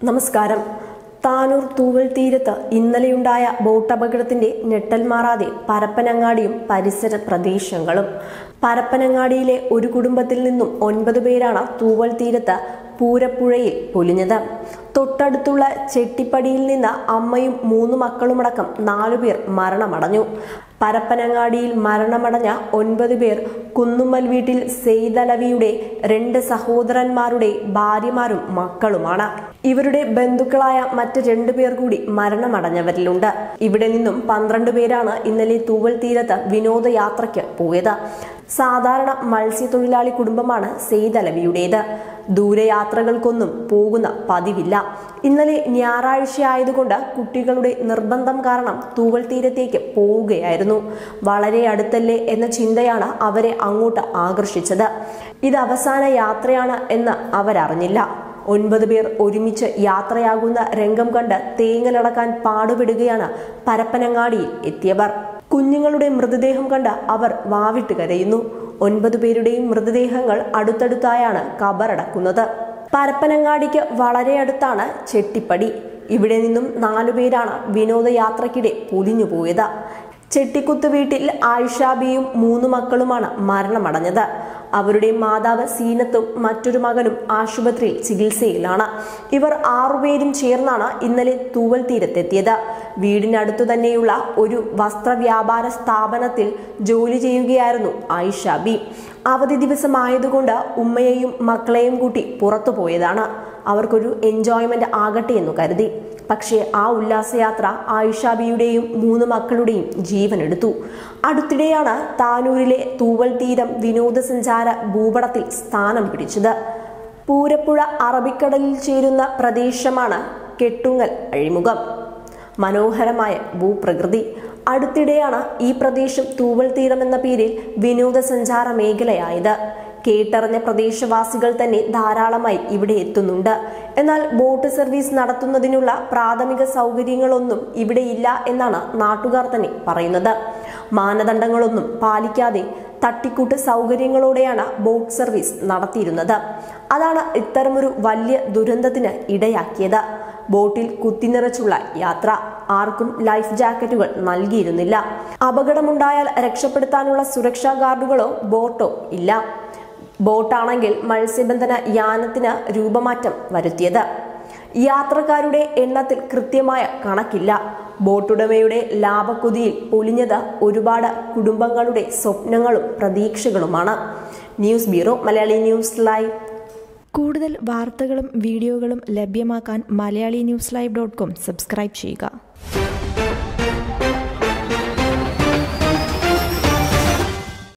നമസ്കാരം താനൂർ തൂവൽ തീരത്ത് ഇന്നലെയുണ്ടായ ബോട്ട് അപകടത്തിന്റെ ഞെട്ടൽ മാറാതെ പരപ്പനങ്ങാടിയും പരിസര പ്രദേശങ്ങളും പരപ്പനങ്ങാടിയിലെ ഒരു കുടുംബത്തിൽ നിന്നും ഒൻപത് പേരാണ് തൂവൽ തീരത്ത് പൂരപ്പുഴയിൽ പൊലിഞ്ഞത് തൊട്ടടുത്തുള്ള ചെട്ടിപ്പടിയിൽ നിന്ന് അമ്മയും മൂന്ന് മക്കളുമടക്കം നാലുപേർ മരണമടഞ്ഞു പരപ്പനങ്ങാടിയിൽ മരണമടഞ്ഞ ഒൻപത് പേർ കുന്നുമ്മൽ വീട്ടിൽ സെയ്തലവിയുടെ രണ്ട് സഹോദരന്മാരുടെ ഭാര്യമാരും മക്കളുമാണ് ഇവരുടെ ബന്ധുക്കളായ മറ്റ് രണ്ടു പേർ കൂടി മരണമടഞ്ഞവരിലുണ്ട് ഇവിടെ നിന്നും പന്ത്രണ്ട് പേരാണ് ഇന്നലെ തൂവൽ തീരത്ത് വിനോദയാത്രയ്ക്ക് പോയത് സാധാരണ മത്സ്യത്തൊഴിലാളി കുടുംബമാണ് സെയ്തലവിയുടേത് ദൂരയാത്രകൾക്കൊന്നും പോകുന്ന പതിവില്ല ഇന്നലെ ഞായറാഴ്ച ആയതുകൊണ്ട് കുട്ടികളുടെ നിർബന്ധം കാരണം തൂവൽ തീരത്തേക്ക് പോവുകയായിരുന്നു വളരെ അടുത്തല്ലേ എന്ന ചിന്തയാണ് അവരെ അങ്ങോട്ട് ആകർഷിച്ചത് ഇത് അവസാന യാത്രയാണ് എന്ന് അവരറിഞ്ഞില്ല ഒൻപത് പേർ ഒരുമിച്ച് യാത്രയാകുന്ന രംഗം കണ്ട് തേങ്ങലടക്കാൻ പാടുപെടുകയാണ് പരപ്പനങ്ങാടിയിൽ എത്തിയവർ കുഞ്ഞുങ്ങളുടെ മൃതദേഹം കണ്ട് അവർ വാവിട്ട് കരയുന്നു ഒൻപത് പേരുടെയും മൃതദേഹങ്ങൾ അടുത്തടുത്തായാണ് കബറടക്കുന്നത് പരപ്പനങ്ങാടിക്ക് വളരെ അടുത്താണ് ചെട്ടിപ്പടി ഇവിടെ നിന്നും നാലുപേരാണ് വിനോദയാത്രയ്ക്കിടെ പൊലിഞ്ഞു പോയത് ചെട്ടിക്കുത്ത് വീട്ടിൽ ആയിഷാബിയും മൂന്ന് മക്കളുമാണ് മരണമടഞ്ഞത് അവരുടെ മാതാവ് സീനത്തും മറ്റൊരു മകനും ആശുപത്രിയിൽ ചികിത്സയിലാണ് ഇവർ ആറുപേരും ചേർന്നാണ് ഇന്നലെ തൂവൽ തീരത്തെത്തിയത് വീടിനടുത്തു തന്നെയുള്ള ഒരു വസ്ത്രവ്യാപാര സ്ഥാപനത്തിൽ ജോലി ചെയ്യുകയായിരുന്നു ആയിഷാബി അവധി ദിവസമായതുകൊണ്ട് ഉമ്മയെയും മക്കളെയും കൂട്ടി പുറത്തു പോയതാണ് അവർക്കൊരു എൻജോയ്മെന്റ് ആകട്ടെ എന്ന് കരുതി പക്ഷേ ആ ഉല്ലാസയാത്ര ആയിഷാബിയുടെയും മൂന്ന് മക്കളുടെയും ജീവനെടുത്തു അടുത്തിടെയാണ് താനൂരിലെ തൂവൽ തീരം വിനോദസഞ്ചാര ഭൂപടത്തിൽ സ്ഥാനം പിടിച്ചത് പൂരപ്പുഴ അറബിക്കടലിൽ ചേരുന്ന പ്രദേശമാണ് കെട്ടുങ്ങൽ അഴിമുഖം മനോഹരമായ ഭൂപ്രകൃതി അടുത്തിടെയാണ് ഈ പ്രദേശം തൂവൽ തീരം എന്ന പേരിൽ വിനോദസഞ്ചാര മേഖലയായത് കേട്ടറിഞ്ഞ പ്രദേശവാസികൾ തന്നെ ധാരാളമായി ഇവിടെ എത്തുന്നുണ്ട് എന്നാൽ ബോട്ട് സർവീസ് നടത്തുന്നതിനുള്ള പ്രാഥമിക സൗകര്യങ്ങളൊന്നും ഇവിടെ ഇല്ല എന്നാണ് നാട്ടുകാർ തന്നെ പറയുന്നത് മാനദണ്ഡങ്ങളൊന്നും പാലിക്കാതെ തട്ടിക്കൂട്ട് സൗകര്യങ്ങളോടെയാണ് ബോട്ട് സർവീസ് നടത്തിയിരുന്നത് അതാണ് ഇത്തരമൊരു വലിയ ദുരന്തത്തിന് ഇടയാക്കിയത് ബോട്ടിൽ കുത്തിനിറച്ചുള്ള യാത്ര ആർക്കും ലൈഫ് ജാക്കറ്റുകൾ നൽകിയിരുന്നില്ല അപകടമുണ്ടായാൽ രക്ഷപ്പെടുത്താനുള്ള സുരക്ഷാ ഗാർഡുകളോ ബോട്ടോ ഇല്ല ബോട്ടാണെങ്കിൽ മത്സ്യബന്ധന യാനത്തിന് രൂപമാറ്റം വരുത്തിയത് യാത്രക്കാരുടെ എണ്ണത്തിൽ കൃത്യമായ കണക്കില്ല ബോട്ടുടമയുടെ ലാഭക്കുതിയിൽ പൊലിഞ്ഞത് ഒരുപാട് കുടുംബങ്ങളുടെ സ്വപ്നങ്ങളും പ്രതീക്ഷകളുമാണ് news bureau Malayali news live കൂടുതൽ വാർത്തകളും വീഡിയോകളും ലഭ്യമാക്കാൻ Malayali news live dot com subscribe ചെയ്യുക